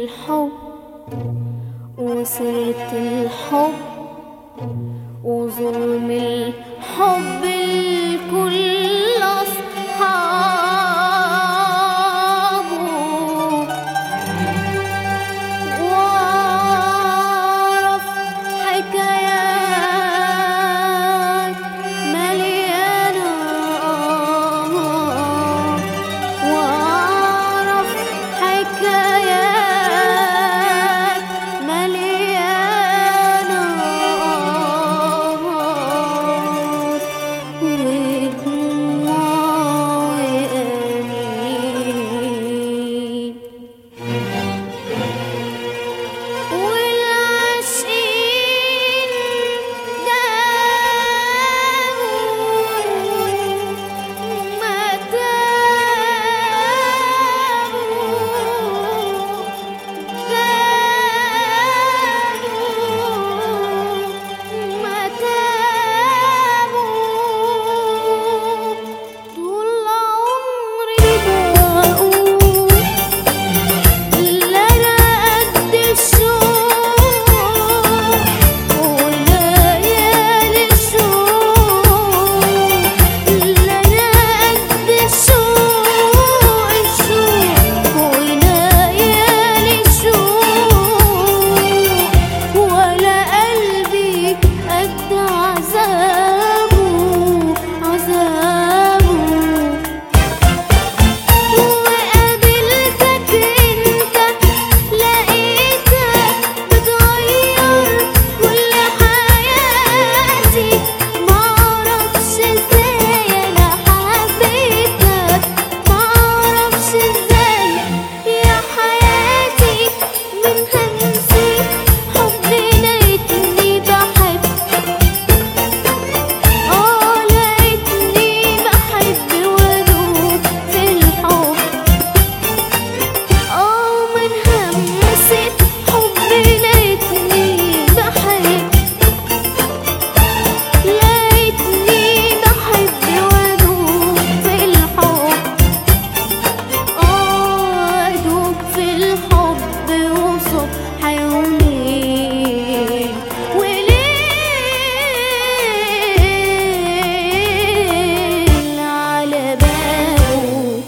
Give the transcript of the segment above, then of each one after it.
الحب وسيرة الحب وظلم الحب الكل أصحابه وأعرف حكايات مليانة وأعرف حكايات مليانة ودموعي أنين والعاشقين داووا ما تابوا داووا ما تابوا طول عمري بقول لا انا قد الشوق وليالي الشوق لا انا قد الشوق الشوق وليالي الشوق ولا قلبي قد عذابه عذابه وقابلتك انت لقيتك بتغير كل حياتي معرفش ازاي انا حبيتك معرفش ازاي يا حياتي من همسي حبي لقيتني بحب اه لقيتني بحب وادوب في الحب اه من همسة حبي لقيتني بحب لقيتني بحب وادوب في الحب اه ادوب في الحب وصبح وليل وليل على باله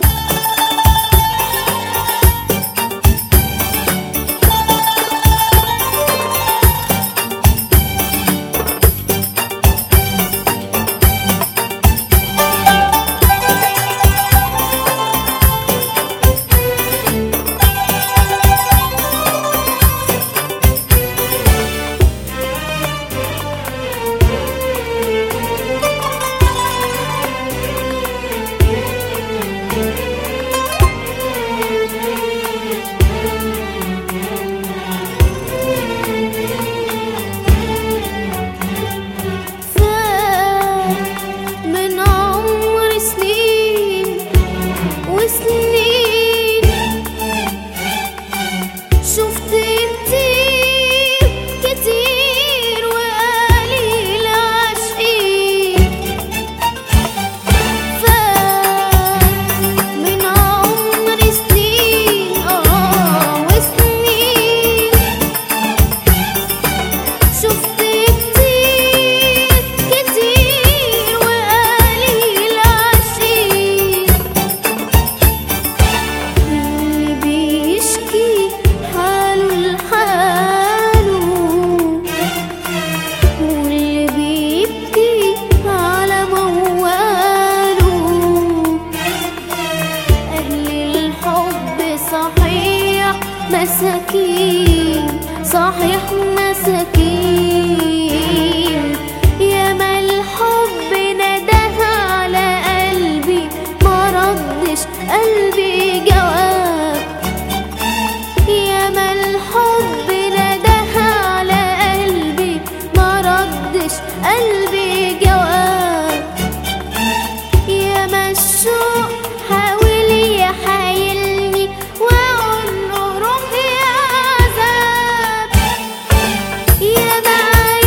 فات من عمر سنين وسنين شفت كتير كتير وقليل عاشقين فات من عمر سنين اه وسنين شفت كتير كتير وقليل عاشقين اللي بيشكي حاله لحاله واللي بيبكي على مواله أهل الحب صحيح مساكين صحيح مساكين ياما الحب نداه على قلبي ما ردش قلبي جواب ياما الحب نداه على قلبي ما ردش قلبي جواب ياما الشوق حاول يحايلني واقول له روح يا عذاب ياما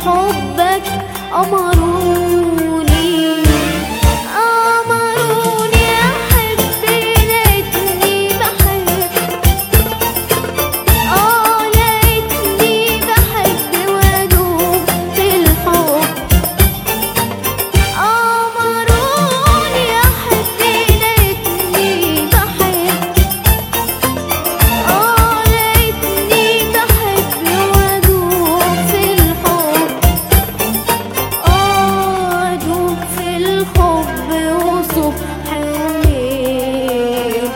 حبك أمروني أمروني أحب لقيتني بحب آه لقيتني بحب وأدوب في الحب أمروني أحب لقيتني بحب آه لقيتني بحب وأدوب في الحب آه أدوب في الحب وصبح وليل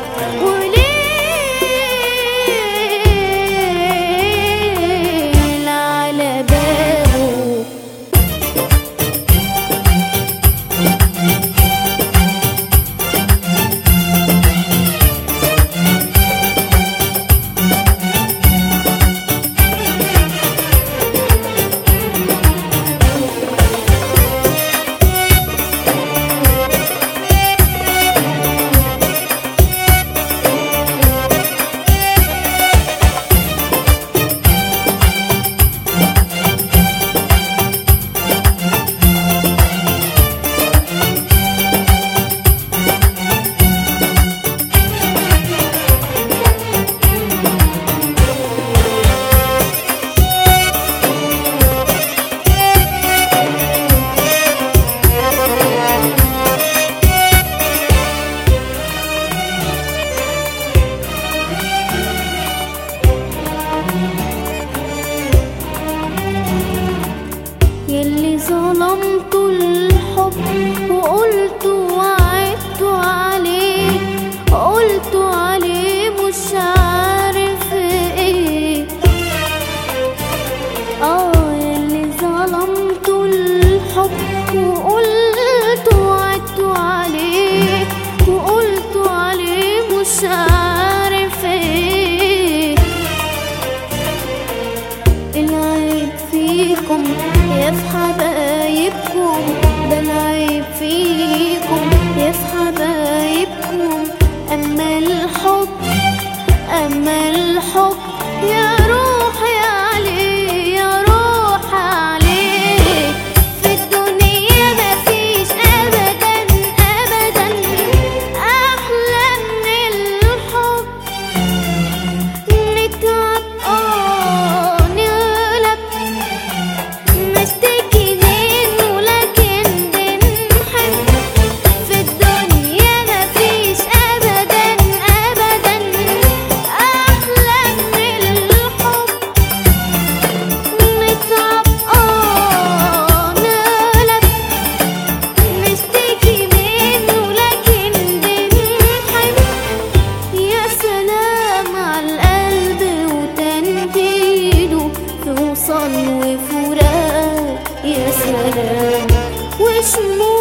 وليل على بابه يلي ظلمت الحب وقلت وعدت عليه قلت عليه مش عارف ايه اه يلي ظلمت الحب وقلت وعدت عليه وقلت عليه مش عارف ايه العيب فيكم يا في حبايبكم ده العيب فيكم يا في حبايبكم أما الحب أما الحب يا روحي عليه يا روح عليه في الدنيا مفيش أبدا أبدا أحلى من الحب نتعب اه نغلب نشتكي منه لكن بنحب في الدنيا مفيش ابدا ابدا احلى من الحب نتعب اه نغلب نشتكي منه لكن بنحب يا سلام على القلب وتنهيده في وصل وفراق يا سلام وشموع